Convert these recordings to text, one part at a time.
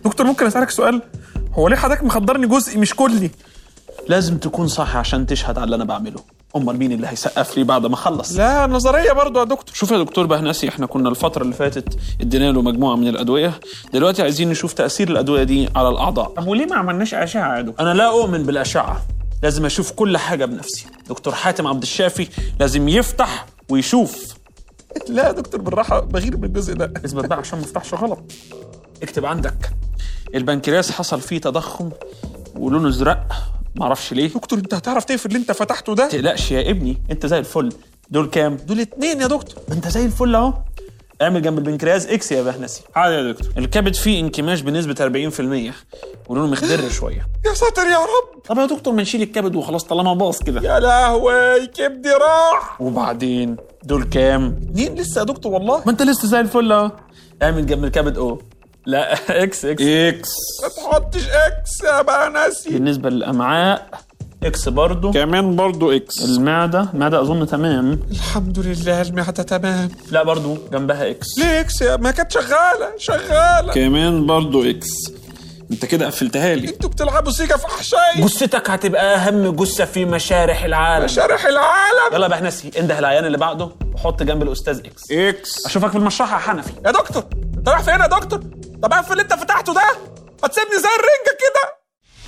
دكتور ممكن اسالك سؤال هو ليه حضرتك مخدرني جزء مش كلي لازم تكون صح عشان تشهد على اللي انا بعمله امال مين اللي هيسقف لي بعد ما اخلص لا نظريه برضو يا دكتور شوف يا دكتور بهنسي احنا كنا الفترة اللي فاتت ادينا له مجموعة من الأدوية دلوقتي عايزين نشوف تأثير الأدوية دي على الأعضاء طب وليه ما عملناش اشعه يا دكتور أنا لا أؤمن بالأشعة لازم أشوف كل حاجة بنفسي دكتور حاتم عبد الشافي لازم يفتح ويشوف لا يا دكتور بالراحه بغير من الجزء ده اثبت بقى عشان ما افتحش غلط اكتب عندك البنكرياس حصل فيه تضخم ولونه ازرق معرفش ليه دكتور انت هتعرف تقفل اللي انت فتحته ده تقلقش يا ابني انت زي الفل دول كام دول اتنين يا دكتور ما انت زي الفل اهو اعمل جنب البنكرياس اكس يا بهنسي عادي يا دكتور الكبد فيه انكماش بنسبة 40% ولونه مخضر شوية يا ساتر يا رب طب يا دكتور ما نشيل الكبد وخلاص طالما باظ كده يا لهوي كبدي راح وبعدين دول كام اتنين لسه يا دكتور والله ما انت لسه زي الفل اهو اعمل جنب الكبد او لا اكس اكس اكس ما تحطش اكس يا بقى ناسي بالنسبة للأمعاء اكس برضو كمان برضو اكس المعدة المعدة أظن تمام الحمد لله المعدة تمام لا برضو جنبها اكس ليه اكس يا ما كانت شغالة شغالة كمان برضو اكس انت كده قفلتها لي انتوا بتلعبوا سيجا في احشائي جثتك هتبقى أهم جثة في مشارح العالم شارح العالم يلا يا بهنسي انده العيان اللي بعده وحط جنب الأستاذ اكس اكس أشوفك في المشرحة يا حنفي يا دكتور انت رايح فين يا دكتور طب اقفل اللي انت فتحته ده هتسيبني زي الرنجة كده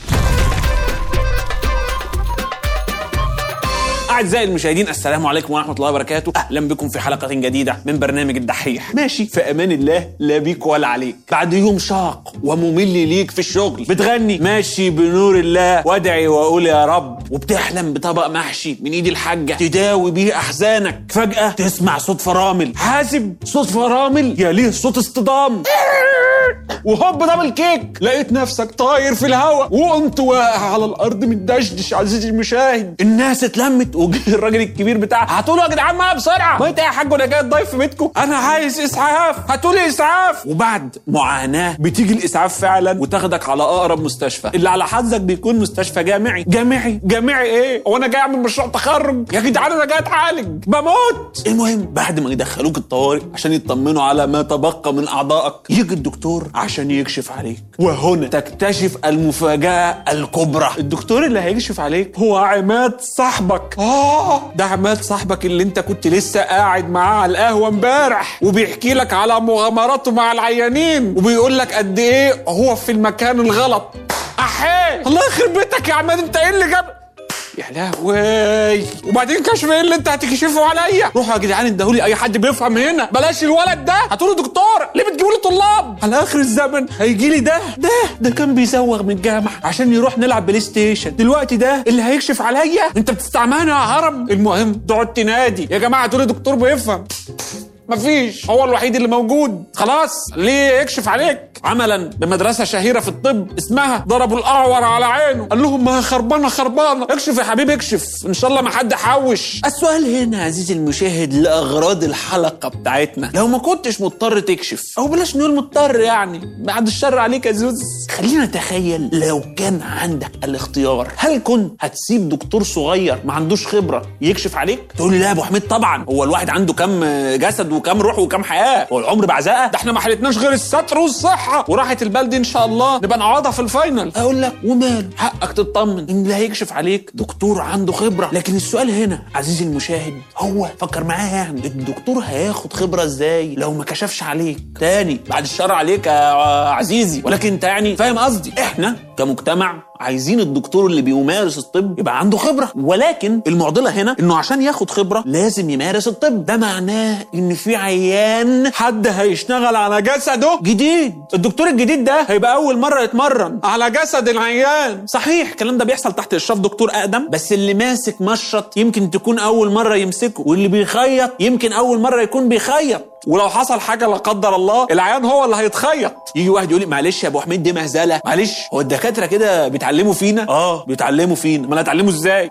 أعزائي المشاهدين السلام عليكم ورحمة الله وبركاته أهلا بكم في حلقة جديدة من برنامج الدحيح ماشي في أمان الله لا بيك ولا عليك بعد يوم شاق وممل ليك في الشغل بتغني ماشي بنور الله وادعي وأقول يا رب وبتحلم بطبق محشي من إيد الحاجة تداوي بيه أحزانك فجأة تسمع صوت فرامل حاسب صوت فرامل يا ليه صوت اصطدام وهوب دبل كيك لقيت نفسك طاير في الهواء وقمت واقع على الارض متدشدش عزيزي المشاهد الناس اتلمت وجه الراجل الكبير بتاعها هاتوا له يا جدعان معايا بسرعه ما انت يا حاج وانا جاي ضيف في بيتكم انا عايز اسعاف هاتوا لي اسعاف وبعد معاناه بتيجي الاسعاف فعلا وتاخدك على اقرب مستشفى اللي على حظك بيكون مستشفى جامعي جامعي جامعي ايه هو انا جاي اعمل مشروع تخرج يا جدعان انا جاي اتعالج بموت المهم بعد ما يدخلوك الطوارئ عشان يطمنوا على ما تبقى من اعضائك يجي الدكتور عشان يكشف عليك وهنا تكتشف المفاجاه الكبرى الدكتور اللي هيكشف عليك هو عماد صاحبك اه ده عماد صاحبك اللي انت كنت لسه قاعد معاه على القهوه امبارح وبيحكي لك على مغامراته مع العيانين وبيقول لك قد ايه هو في المكان الغلط احيه الله يخرب بيتك يا عماد انت ايه اللي جاب يا لهوي وبعدين كشف ايه اللي انت هتكشفه عليا روحوا يا جدعان ادهولي اي حد بيفهم هنا بلاش الولد ده هاتوا له دكتور ليه بتجيبوا لي طلاب على اخر الزمن هيجي لي ده ده ده كان بيزوغ من الجامعه عشان يروح نلعب بلاي ستيشن دلوقتي ده اللي هيكشف عليا انت بتستعملني يا هرم المهم تقعد تنادي يا جماعه هاتوا لي دكتور بيفهم مفيش هو الوحيد اللي موجود خلاص ليه يكشف عليك عملا بمدرسه شهيره في الطب اسمها ضربوا الاعور على عينه قال لهم ما هي خربانه خربانه اكشف يا حبيبي اكشف ان شاء الله ما حد حوش السؤال هنا عزيزي المشاهد لاغراض الحلقه بتاعتنا لو ما كنتش مضطر تكشف او بلاش نقول مضطر يعني بعد الشر عليك يا زوز خلينا نتخيل لو كان عندك الاختيار هل كنت هتسيب دكتور صغير ما عندوش خبره يكشف عليك تقول لي لا يا ابو حميد طبعا هو الواحد عنده كم جسد وكم روح وكم حياه هو العمر بعزقه ده احنا ما حلتناش غير الستر والصحه وراحه البال دي ان شاء الله نبقى نعوضها في الفاينل اقول لك وماله حقك تطمن ان اللي هيكشف عليك دكتور عنده خبره لكن السؤال هنا عزيزي المشاهد هو فكر معايا يعني الدكتور هياخد خبره ازاي لو ما كشفش عليك تاني بعد الشر عليك يا عزيزي ولكن انت يعني فاهم قصدي احنا كمجتمع عايزين الدكتور اللي بيمارس الطب يبقى عنده خبره ولكن المعضله هنا انه عشان ياخد خبره لازم يمارس الطب ده معناه ان في عيان حد هيشتغل على جسده جديد الدكتور الجديد ده هيبقى اول مره يتمرن على جسد العيان صحيح الكلام ده بيحصل تحت اشراف دكتور اقدم بس اللي ماسك مشرط يمكن تكون اول مره يمسكه واللي بيخيط يمكن اول مره يكون بيخيط ولو حصل حاجه لا قدر الله العيان هو اللي هيتخيط يجي واحد يقول لي معلش يا ابو حميد دي مهزله معلش هو الدكاتره كده بيتعلموا فينا اه بيتعلموا فينا ما هيتعلموا ازاي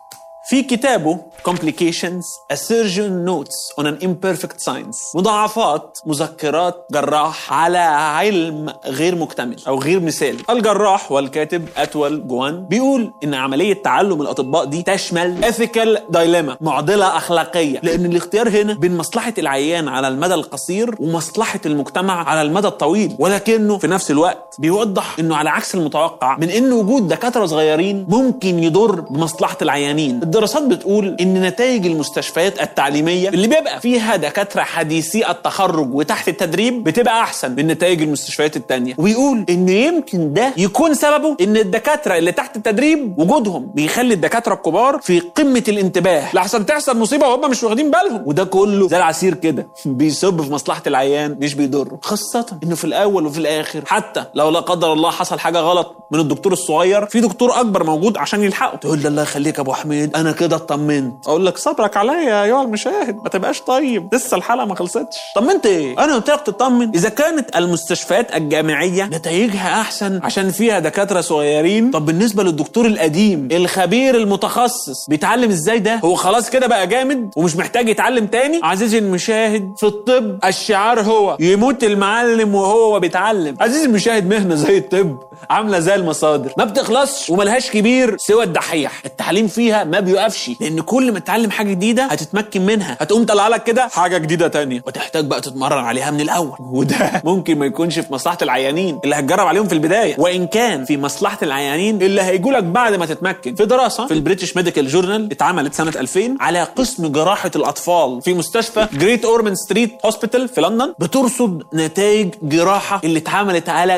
في كتابه Complications A Surgeon Notes on an Imperfect Science مضاعفات مذكرات جراح على علم غير مكتمل أو غير مثالي الجراح والكاتب أتول جوان بيقول إن عملية تعلم الأطباء دي تشمل ethical dilemma معضلة أخلاقية لأن الاختيار هنا بين مصلحة العيان على المدى القصير ومصلحة المجتمع على المدى الطويل ولكنه في نفس الوقت بيوضح إنه على عكس المتوقع من إن وجود دكاترة صغيرين ممكن يضر بمصلحة العيانين الدراسات بتقول إن نتائج المستشفيات التعليمية اللي بيبقى فيها دكاترة حديثي التخرج وتحت التدريب بتبقى أحسن من نتائج المستشفيات التانية وبيقول إن يمكن ده يكون سببه إن الدكاترة اللي تحت التدريب وجودهم بيخلي الدكاترة الكبار في قمة الانتباه لحسن تحصل مصيبة وهم مش واخدين بالهم وده كله زي العصير كده بيصب في مصلحة العيان مش بيضره خاصة إنه في الأول وفي الآخر حتى لو لا قدر الله حصل حاجة غلط من الدكتور الصغير في دكتور أكبر موجود عشان يلحقه تقول لي الله يخليك يا أبو حميد أنا كده اطمنت اقول لك صبرك عليا ايها المشاهد ما تبقاش طيب لسه الحلقه ما خلصتش طمنت ايه انا قلت لك تطمن اذا كانت المستشفيات الجامعيه نتائجها احسن عشان فيها دكاتره صغيرين طب بالنسبه للدكتور القديم الخبير المتخصص بيتعلم ازاي ده هو خلاص كده بقى جامد ومش محتاج يتعلم تاني عزيزي المشاهد في الطب الشعار هو يموت المعلم وهو بيتعلم عزيزي المشاهد مهنه زي الطب عامله زي المصادر ما بتخلصش وملهاش كبير سوى الدحيح التعليم فيها ما بيوقفش لان كل ما تتعلم حاجه جديده هتتمكن منها هتقوم طالعه لك كده حاجه جديده تانية وتحتاج بقى تتمرن عليها من الاول وده ممكن ما يكونش في مصلحه العيانين اللي هتجرب عليهم في البدايه وان كان في مصلحه العيانين اللي هيجوا لك بعد ما تتمكن في دراسه في البريتش ميديكال جورنال اتعملت سنه 2000 على قسم جراحه الاطفال في مستشفى جريت اورمن ستريت هوسبيتال في لندن بترصد نتائج جراحه اللي اتعملت على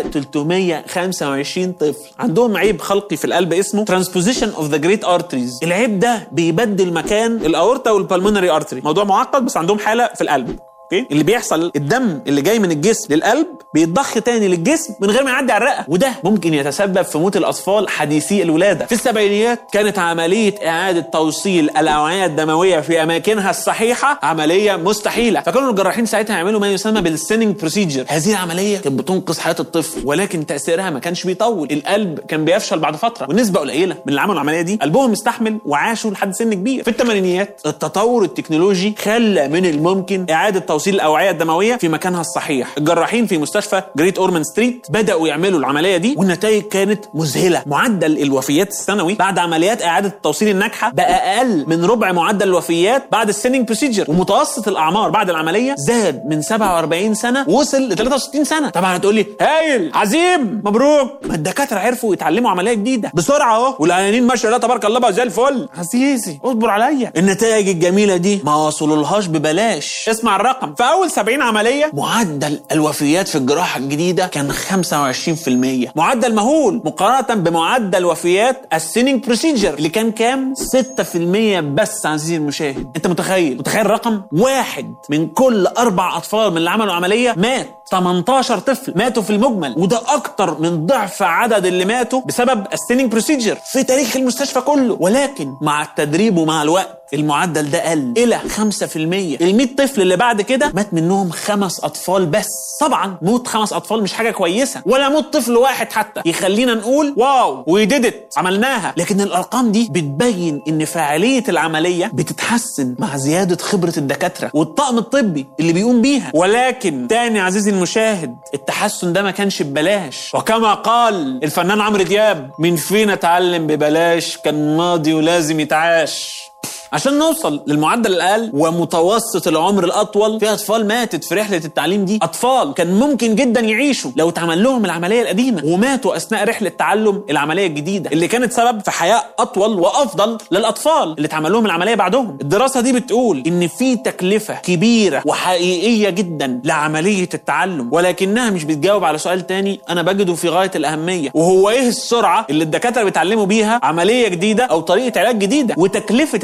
325 طفل عندهم عيب خلقي في القلب اسمه ترانسبوزيشن اوف ذا جريت ارتريز العيب ده بيبدل مكان الاورتا والبلمونري ارتري موضوع معقد بس عندهم حاله في القلب اوكي اللي بيحصل الدم اللي جاي من الجسم للقلب بيتضخ تاني للجسم من غير ما يعدي على الرئه وده ممكن يتسبب في موت الاطفال حديثي الولاده في السبعينيات كانت عمليه اعاده توصيل الاوعيه الدمويه في اماكنها الصحيحه عمليه مستحيله فكانوا الجراحين ساعتها يعملوا ما يسمى بالسيننج بروسيجر هذه العمليه كانت بتنقذ حياه الطفل ولكن تاثيرها ما كانش بيطول القلب كان بيفشل بعد فتره ونسبه قليله من اللي عملوا العمليه دي قلبهم استحمل وعاشوا لحد سن كبير في الثمانينيات التطور التكنولوجي خلى من الممكن اعاده توصيل الاوعيه الدمويه في مكانها الصحيح الجراحين في مستشفى جريت اورمان ستريت بداوا يعملوا العمليه دي والنتائج كانت مذهله معدل الوفيات السنوي بعد عمليات اعاده التوصيل الناجحه بقى اقل من ربع معدل الوفيات بعد السيننج بروسيجر ومتوسط الاعمار بعد العمليه زاد من 47 سنه وصل ل 63 سنه طبعا هتقول لي هايل عظيم مبروك ما الدكاتره عرفوا يتعلموا عمليه جديده بسرعه اهو والعيانين ما شاء الله تبارك الله بقى زي الفل عزيزي اصبر عليا النتائج الجميله دي ما وصلولهاش ببلاش اسمع الرقم في اول 70 عمليه معدل الوفيات في الجراحه الجديده كان 25% معدل مهول مقارنه بمعدل وفيات السيننج بروسيجر اللي كان كام 6% بس عزيزي المشاهد انت متخيل متخيل الرقم واحد من كل اربع اطفال من اللي عملوا عمليه مات 18 طفل ماتوا في المجمل وده اكتر من ضعف عدد اللي ماتوا بسبب السيننج بروسيجر في تاريخ المستشفى كله ولكن مع التدريب ومع الوقت المعدل ده قل الى 5% ال 100 طفل اللي بعد كده مات منهم خمس اطفال بس طبعا موت خمس اطفال مش حاجه كويسه ولا موت طفل واحد حتى يخلينا نقول واو ويديدت عملناها لكن الارقام دي بتبين ان فاعليه العمليه بتتحسن مع زياده خبره الدكاتره والطاقم الطبي اللي بيقوم بيها ولكن تاني عزيزي المشاهد التحسن ده ما كانش ببلاش وكما قال الفنان عمرو دياب مين فينا اتعلم ببلاش كان ماضي ولازم يتعاش عشان نوصل للمعدل الاقل ومتوسط العمر الاطول في اطفال ماتت في رحله التعليم دي اطفال كان ممكن جدا يعيشوا لو اتعمل لهم العمليه القديمه وماتوا اثناء رحله تعلم العمليه الجديده اللي كانت سبب في حياه اطول وافضل للاطفال اللي اتعمل لهم العمليه بعدهم الدراسه دي بتقول ان في تكلفه كبيره وحقيقيه جدا لعمليه التعلم ولكنها مش بتجاوب على سؤال تاني انا بجده في غايه الاهميه وهو ايه السرعه اللي الدكاتره بيتعلموا بيها عمليه جديده او طريقه علاج جديده وتكلفه التعليم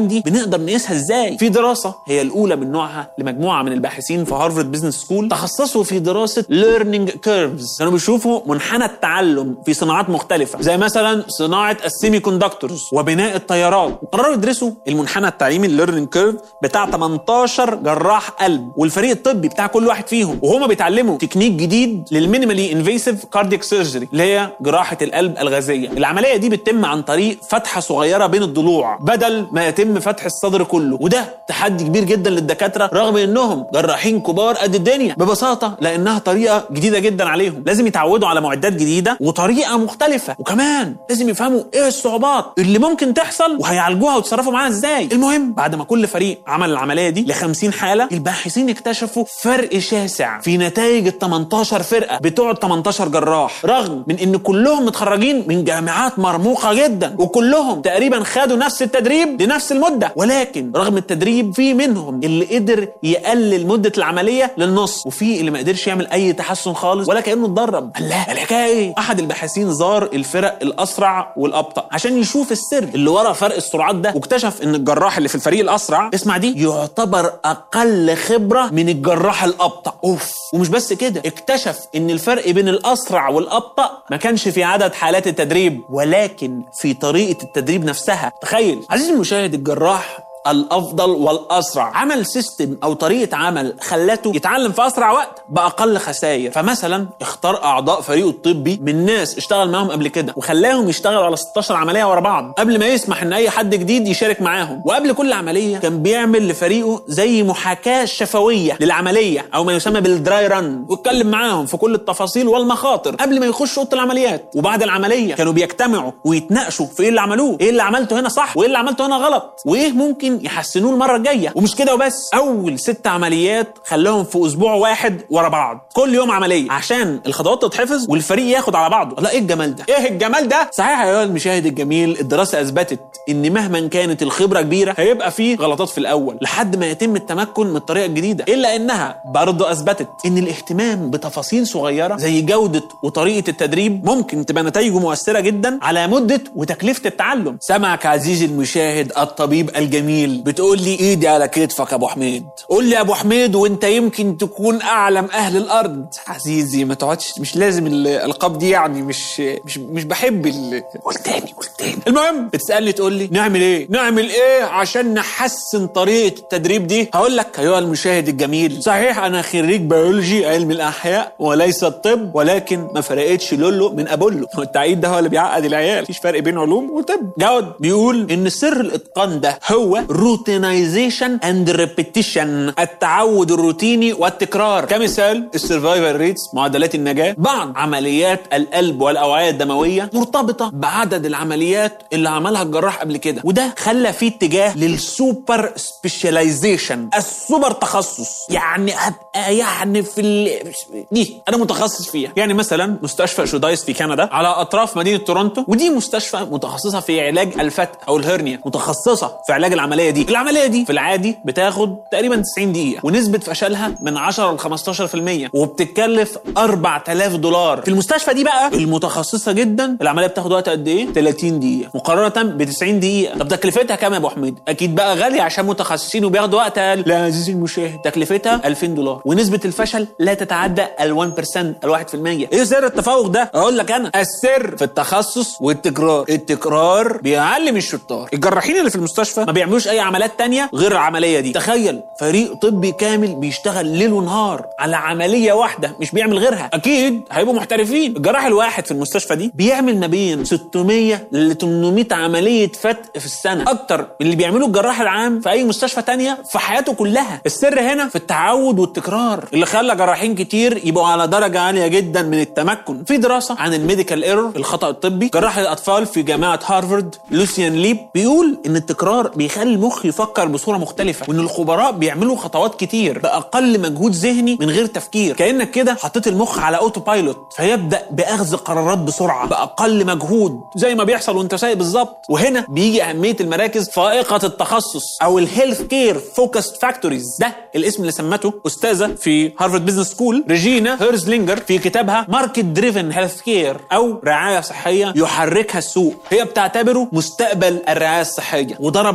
المفاهيم دي بنقدر نقيسها ازاي في دراسه هي الاولى من نوعها لمجموعه من الباحثين في هارفارد بزنس سكول تخصصوا في دراسه ليرنينج كيرفز كانوا بيشوفوا منحنى التعلم في صناعات مختلفه زي مثلا صناعه السيمي كوندكتورز وبناء الطيارات قرروا يدرسوا المنحنى التعليمي الليرنينج كيرف بتاع 18 جراح قلب والفريق الطبي بتاع كل واحد فيهم وهما بيتعلموا تكنيك جديد للمينيمالي انفيسيف كاردياك سيرجري اللي هي جراحه القلب الغازيه العمليه دي بتتم عن طريق فتحه صغيره بين الضلوع بدل ما يتم فتح الصدر كله وده تحدي كبير جدا للدكاتره رغم انهم جراحين كبار قد الدنيا ببساطه لانها طريقه جديده جدا عليهم لازم يتعودوا على معدات جديده وطريقه مختلفه وكمان لازم يفهموا ايه الصعوبات اللي ممكن تحصل وهيعالجوها ويتصرفوا معاها ازاي المهم بعد ما كل فريق عمل العمليه دي ل 50 حاله الباحثين اكتشفوا فرق شاسع في نتائج ال 18 فرقه بتوع ال 18 جراح رغم من ان كلهم متخرجين من جامعات مرموقه جدا وكلهم تقريبا خدوا نفس التدريب لنفس المده ولكن رغم التدريب في منهم اللي قدر يقلل مده العمليه للنص وفي اللي ما قدرش يعمل اي تحسن خالص ولا كانه اتدرب الله الحكايه ايه احد الباحثين زار الفرق الاسرع والابطا عشان يشوف السر اللي ورا فرق السرعات ده واكتشف ان الجراح اللي في الفريق الاسرع اسمع دي يعتبر اقل خبره من الجراح الابطا اوف ومش بس كده اكتشف ان الفرق بين الاسرع والابطا ما كانش في عدد حالات التدريب ولكن في طريقه التدريب نفسها تخيل عزيزي المشاهد الجراح الافضل والاسرع عمل سيستم او طريقه عمل خلته يتعلم في اسرع وقت باقل خسائر فمثلا اختار اعضاء فريقه الطبي من ناس اشتغل معاهم قبل كده وخلاهم يشتغلوا على 16 عمليه ورا بعض قبل ما يسمح ان اي حد جديد يشارك معاهم وقبل كل عمليه كان بيعمل لفريقه زي محاكاه شفويه للعمليه او ما يسمى بالدراي ران واتكلم معاهم في كل التفاصيل والمخاطر قبل ما يخشوا اوضه العمليات وبعد العمليه كانوا بيجتمعوا ويتناقشوا في ايه اللي عملوه ايه اللي عملته هنا صح وايه اللي عملته هنا غلط وايه ممكن يحسنوه المره الجايه ومش كده وبس اول ست عمليات خلاهم في اسبوع واحد ورا بعض كل يوم عمليه عشان الخطوات تتحفظ والفريق ياخد على بعضه لا ايه الجمال ده ايه الجمال ده صحيح يا المشاهد الجميل الدراسه اثبتت ان مهما كانت الخبره كبيره هيبقى فيه غلطات في الاول لحد ما يتم التمكن من الطريقه الجديده الا انها برضه اثبتت ان الاهتمام بتفاصيل صغيره زي جوده وطريقه التدريب ممكن تبقى نتائجه مؤثره جدا على مده وتكلفه التعلم سمعك عزيزي المشاهد الطبيب الجميل بتقول لي ايدي على كتفك يا ابو حميد قول لي يا ابو حميد وانت يمكن تكون اعلم اهل الارض عزيزي ما تقعدش مش لازم الالقاب دي يعني مش مش مش بحب ال... قول تاني قول تاني المهم بتسالني تقول لي نعمل ايه نعمل ايه عشان نحسن طريقه التدريب دي هقول لك ايها المشاهد الجميل صحيح انا خريج بيولوجي علم الاحياء وليس الطب ولكن ما فرقتش لولو من ابولو التعقيد ده هو اللي بيعقد العيال مفيش فرق بين علوم وطب جود بيقول ان سر الاتقان ده هو روتينايزيشن اند ريبيتيشن التعود الروتيني والتكرار كمثال السرفايفل ريتس معدلات النجاه بعض عمليات القلب والاوعيه الدمويه مرتبطه بعدد العمليات اللي عملها الجراح قبل كده وده خلى في اتجاه للسوبر سبيشاليزيشن السوبر تخصص يعني ابقى يعني في ال... دي انا متخصص فيها يعني مثلا مستشفى شودايس في كندا على اطراف مدينه تورونتو ودي مستشفى متخصصه في علاج الفتق او الهرنيا متخصصه في علاج العمليه دي العمليه دي في العادي بتاخد تقريبا 90 دقيقه ونسبه فشلها من 10 ل 15% وبتكلف 4000 دولار في المستشفى دي بقى المتخصصه جدا العمليه بتاخد وقت قد ايه 30 دقيقه مقارنه ب 90 دقيقه طب تكلفتها كام يا ابو حميد اكيد بقى غاليه عشان متخصصين وبياخدوا وقت اقل لا يا عزيزي المشاهد تكلفتها 2000 دولار ونسبه الفشل لا تتعدى ال 1% ال 1% ايه سر التفوق ده اقول لك انا السر في التخصص والتكرار التكرار بيعلم الشطار الجراحين اللي في المستشفى ما بيعملوش اي عمليات تانية غير العمليه دي تخيل فريق طبي كامل بيشتغل ليل ونهار على عمليه واحده مش بيعمل غيرها اكيد هيبقوا محترفين الجراح الواحد في المستشفى دي بيعمل ما بين 600 ل 800 عمليه فتق في السنه اكتر من اللي بيعمله الجراح العام في اي مستشفى تانية في حياته كلها السر هنا في التعود والتكرار اللي خلى جراحين كتير يبقوا على درجه عاليه جدا من التمكن في دراسه عن الميديكال ايرور الخطا الطبي جراح الاطفال في جامعه هارفارد لوسيان ليب بيقول ان التكرار بيخلي المخ يفكر بصوره مختلفه وان الخبراء بيعملوا خطوات كتير باقل مجهود ذهني من غير تفكير كانك كده حطيت المخ على اوتو بايلوت فيبدا باخذ قرارات بسرعه باقل مجهود زي ما بيحصل وانت سايق بالظبط وهنا بيجي اهميه المراكز فائقه التخصص او الهيلث كير فوكس فاكتوريز ده الاسم اللي سمته استاذه في هارفارد بزنس سكول ريجينا هيرزلينجر في كتابها ماركت دريفن هيلث كير او رعايه صحيه يحركها السوق هي بتعتبره مستقبل الرعايه الصحيه وضربت مثل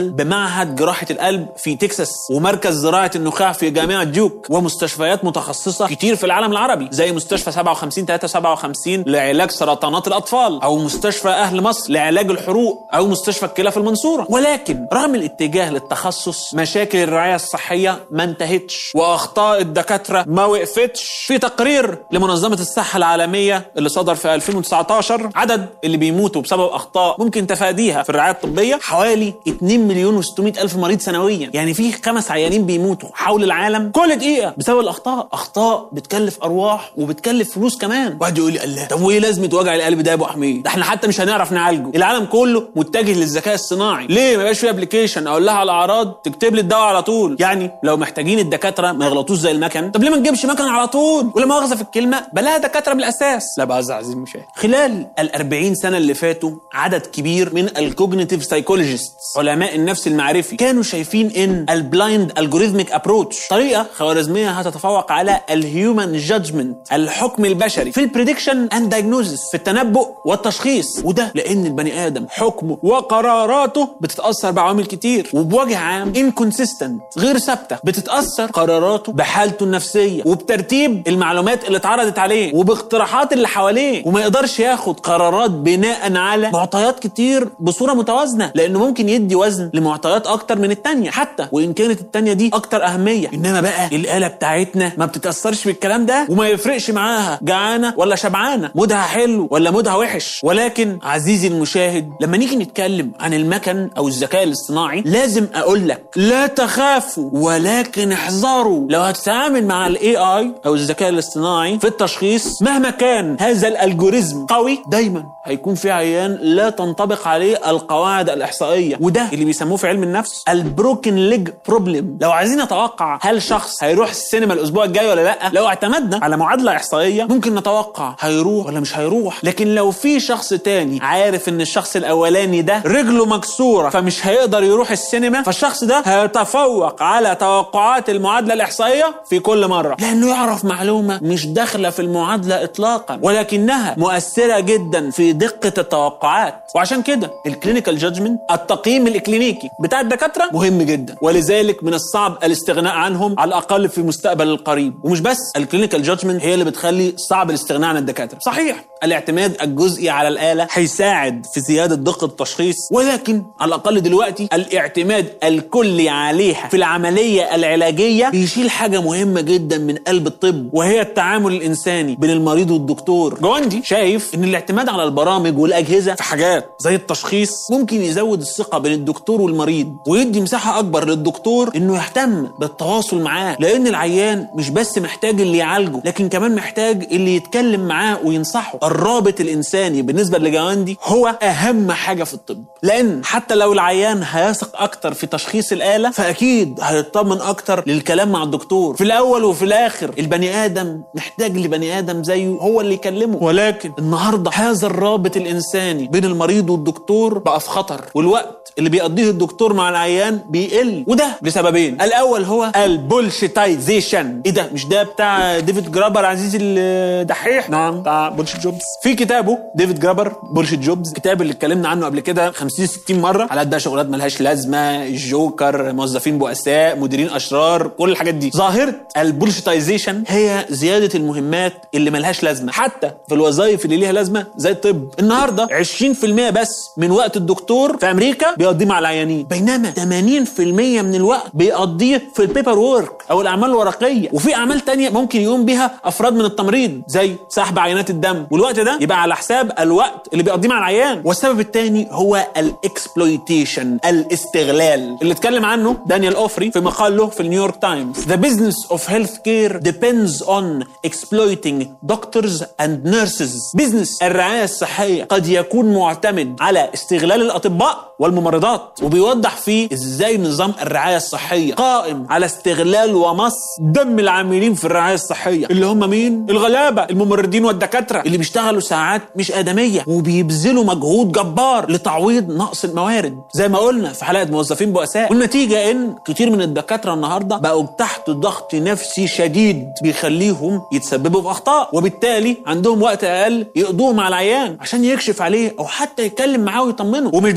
عمل بمعهد جراحه القلب في تكساس ومركز زراعه النخاع في جامعه ديوك ومستشفيات متخصصه كتير في العالم العربي زي مستشفى 57 357 لعلاج سرطانات الاطفال او مستشفى اهل مصر لعلاج الحروق او مستشفى الكلى في المنصوره ولكن رغم الاتجاه للتخصص مشاكل الرعايه الصحيه ما انتهتش واخطاء الدكاتره ما وقفتش في تقرير لمنظمه الصحه العالميه اللي صدر في 2019 عدد اللي بيموتوا بسبب اخطاء ممكن تفاديها في الرعايه الطبيه حوالي 2 مليون و600 الف مريض سنويا يعني في خمس عيانين بيموتوا حول العالم كل دقيقه بسبب الاخطاء اخطاء بتكلف ارواح وبتكلف فلوس كمان واحد يقول لي الله طب وايه لازمه وجع القلب ده يا ابو حميد ده احنا حتى مش هنعرف نعالجه العالم كله متجه للذكاء الصناعي ليه ما يبقاش في ابلكيشن اقول لها على الاعراض تكتب لي الدواء على طول يعني لو محتاجين الدكاتره ما يغلطوش زي المكن طب ليه ما نجيبش مكن على طول ولا مؤاخذه في الكلمه بلاها دكاتره من الاساس لا بهزر عزيزي المشاهد خلال ال 40 سنه اللي فاتوا عدد كبير من الكوجنيتيف سايكولوجيست علماء النفس المعرفي كانوا شايفين ان البلايند الجوريزميك ابروتش طريقه خوارزميه هتتفوق على الهيومن جادجمنت الحكم البشري في البريدكشن اند دايجنوزس في التنبؤ والتشخيص وده لان البني ادم حكمه وقراراته بتتاثر بعوامل كتير وبوجه عام انكونسيستنت غير ثابته بتتاثر قراراته بحالته النفسيه وبترتيب المعلومات اللي اتعرضت عليه وباقتراحات اللي حواليه وما يقدرش ياخد قرارات بناء على معطيات كتير بصوره متوازنه لانه ممكن يدي وزن لمعطيات اكتر من التانية حتى وان كانت التانية دي اكتر اهميه انما بقى الاله بتاعتنا ما بتتاثرش بالكلام ده وما يفرقش معاها جعانه ولا شبعانه مودها حلو ولا مودها وحش ولكن عزيزي المشاهد لما نيجي نتكلم عن المكن او الذكاء الاصطناعي لازم اقول لك لا تخافوا ولكن احذروا لو هتتعامل مع الاي اي او الذكاء الاصطناعي في التشخيص مهما كان هذا الالجوريزم قوي دايما هيكون في عيان لا تنطبق عليه القواعد الاحصائيه وده اللي بيسموه في علم النفس البروكن ليج بروبلم لو عايزين نتوقع هل شخص هيروح السينما الاسبوع الجاي ولا لا لو اعتمدنا على معادله احصائيه ممكن نتوقع هيروح ولا مش هيروح لكن لو في شخص تاني عارف ان الشخص الاولاني ده رجله مكسوره فمش هيقدر يروح السينما فالشخص ده هيتفوق على توقعات المعادله الاحصائيه في كل مره لانه يعرف معلومه مش داخله في المعادله اطلاقا ولكنها مؤثره جدا في دقه التوقعات وعشان كده الكلينيكال جادجمنت التقييم الاكلينيكي بتاع الدكاتره مهم جدا ولذلك من الصعب الاستغناء عنهم على الاقل في المستقبل القريب ومش بس الكلينيكال جادجمنت هي اللي بتخلي صعب الاستغناء عن الدكاتره صحيح الاعتماد الجزئي على الاله هيساعد في زياده دقه التشخيص ولكن على الاقل دلوقتي الاعتماد الكلي عليها في العمليه العلاجيه بيشيل حاجه مهمه جدا من قلب الطب وهي التعامل الانساني بين المريض والدكتور جواندي شايف ان الاعتماد على البرامج والاجهزه في حاجات زي التشخيص ممكن يزود الثقه بين الدكتور والمريض ويدي مساحه اكبر للدكتور انه يهتم بالتواصل معاه لان العيان مش بس محتاج اللي يعالجه لكن كمان محتاج اللي يتكلم معاه وينصحه الرابط الانساني بالنسبه لجواندي هو اهم حاجه في الطب لان حتى لو العيان هيثق اكتر في تشخيص الاله فاكيد هيطمن اكتر للكلام مع الدكتور في الاول وفي الاخر البني ادم محتاج لبني ادم زيه هو اللي يكلمه ولكن النهارده هذا الرابط الانساني بين المريض والدكتور بقى في خطر والوقت اللي بيقضيه الدكتور مع العيان بيقل وده لسببين الاول هو البولشيتايزيشن ايه ده مش ده بتاع ديفيد جرابر عزيزي الدحيح نعم بتاع بولشيت جوبز في كتابه ديفيد جرابر بولشيت جوبز الكتاب اللي اتكلمنا عنه قبل كده 50 60 مره على قد شغلات ملهاش لازمه الجوكر موظفين بؤساء مديرين اشرار كل الحاجات دي ظاهره البولشيتايزيشن هي زياده المهمات اللي ملهاش لازمه حتى في الوظائف اللي ليها لازمه زي الطب النهارده 20% بس من وقت الدكتور في امريكا بيقضيه مع العيانين بينما 80% من الوقت بيقضيه في البيبر وورك او الاعمال الورقيه وفي اعمال تانية ممكن يقوم بها افراد من التمريض زي سحب عينات الدم والوقت ده يبقى على حساب الوقت اللي بيقضيه مع العيان والسبب الثاني هو الاكسبلويتيشن الاستغلال اللي اتكلم عنه دانيال اوفري في مقال له في النيويورك تايمز The business of healthcare depends on exploiting doctors and nurses business الرعاية الصحية قد يكون معتمد على استغلال الأطباء والممرضات وبيوضح فيه ازاي نظام الرعاية الصحية قائم على استغلال ومص دم العاملين في الرعاية الصحية اللي هم مين؟ الغلابة الممرضين والدكاترة اللي بيشتغلوا ساعات مش آدمية وبيبذلوا مجهود جبار لتعويض نقص الموارد زي ما قلنا في حلقة موظفين بؤساء والنتيجة ان كتير من الدكاترة النهاردة بقوا تحت ضغط نفسي شديد بيخليهم يتسببوا في أخطاء وبالتالي عندهم وقت أقل يقضوه مع العيان عشان يكشف عليه أو حتى يتكلم معاه ويطمنه ومش بس كده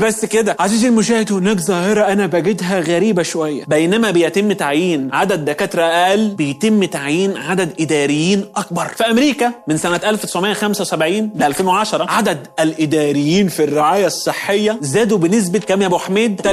كده عزيزي المشاهد هناك ظاهره انا بجدها غريبه شويه بينما بيتم تعيين عدد دكاتره اقل بيتم تعيين عدد اداريين اكبر في امريكا من سنه 1975 ل 2010 عدد الاداريين في الرعايه الصحيه زادوا بنسبه كام يا ابو حميد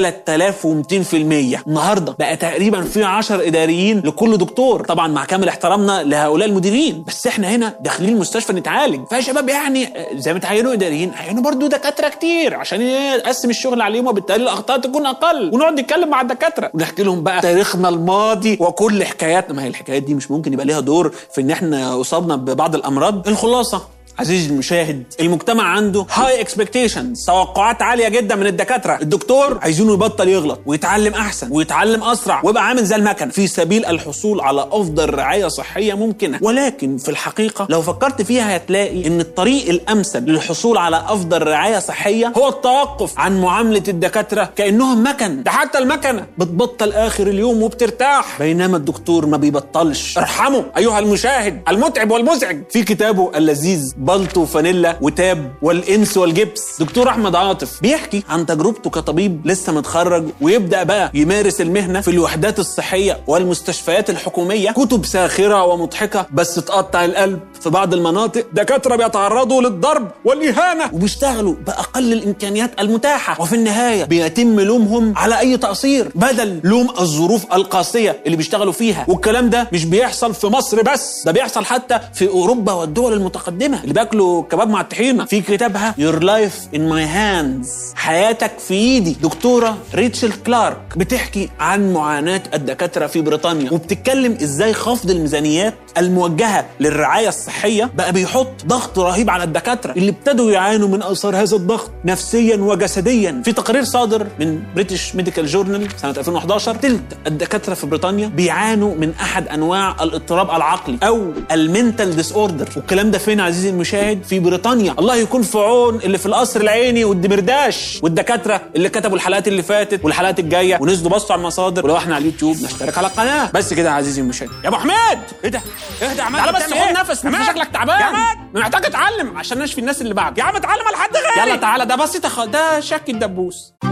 3200% النهارده بقى تقريبا في 10 اداريين لكل دكتور طبعا مع كامل احترامنا لهؤلاء المديرين بس احنا هنا داخلين المستشفى نتعالج فيا شباب يعني آه، زي ما تعينوا اداريين عينوا برضو دكاتره كتير عشان يقسم الشغل عليهم وبالتالي الاخطاء تكون اقل ونقعد نتكلم مع الدكاتره ونحكي لهم بقى تاريخنا الماضي وكل حكاياتنا ما هي الحكايات دي مش ممكن يبقى ليها دور في ان احنا اصابنا ببعض الامراض الخلاصه عزيزي المشاهد المجتمع عنده هاي اكسبكتيشنز توقعات عاليه جدا من الدكاتره الدكتور عايزينه يبطل يغلط ويتعلم احسن ويتعلم اسرع ويبقى عامل زي المكن في سبيل الحصول على افضل رعايه صحيه ممكنه ولكن في الحقيقه لو فكرت فيها هتلاقي ان الطريق الامثل للحصول على افضل رعايه صحيه هو التوقف عن معامله الدكاتره كانهم مكن ده حتى المكنه بتبطل اخر اليوم وبترتاح بينما الدكتور ما بيبطلش ارحمه ايها المشاهد المتعب والمزعج في كتابه اللذيذ بلطو وفانيلا وتاب والانس والجبس دكتور احمد عاطف بيحكي عن تجربته كطبيب لسه متخرج ويبدا بقى يمارس المهنه في الوحدات الصحيه والمستشفيات الحكوميه كتب ساخره ومضحكه بس تقطع القلب في بعض المناطق دكاتره بيتعرضوا للضرب والاهانه وبيشتغلوا باقل الامكانيات المتاحه وفي النهايه بيتم لومهم على اي تقصير بدل لوم الظروف القاسيه اللي بيشتغلوا فيها والكلام ده مش بيحصل في مصر بس ده بيحصل حتى في اوروبا والدول المتقدمه اللي بياكلوا كباب مع الطحينه في كتابها Your Life in My Hands حياتك في ايدي دكتوره ريتشل كلارك بتحكي عن معاناه الدكاتره في بريطانيا وبتتكلم ازاي خفض الميزانيات الموجهه للرعايه الصحيه بقى بيحط ضغط رهيب على الدكاتره اللي ابتدوا يعانوا من اثار هذا الضغط نفسيا وجسديا في تقرير صادر من بريتش ميديكال جورنال سنه 2011 تلت الدكاتره في بريطانيا بيعانوا من احد انواع الاضطراب العقلي او المنتال ديس اوردر والكلام ده فين عزيزي المشاهد في بريطانيا الله يكون في عون اللي في القصر العيني والدمرداش والدكاتره اللي كتبوا الحلقات اللي فاتت والحلقات الجايه ونزلوا بصوا على المصادر ولو احنا على اليوتيوب نشترك على القناه بس كده يا عزيزي المشاهد يا ابو حميد ايه ده اهدى يا عماد تعالى بس بتعمل خد إيه؟ نفس عماد؟ انت شكلك تعبان يا عماد؟ محتاج اتعلم عشان نشفي الناس اللي بعد يا عم اتعلم على حد غيري يلا تعالى ده بسيط يا خ- ده شك الدبوس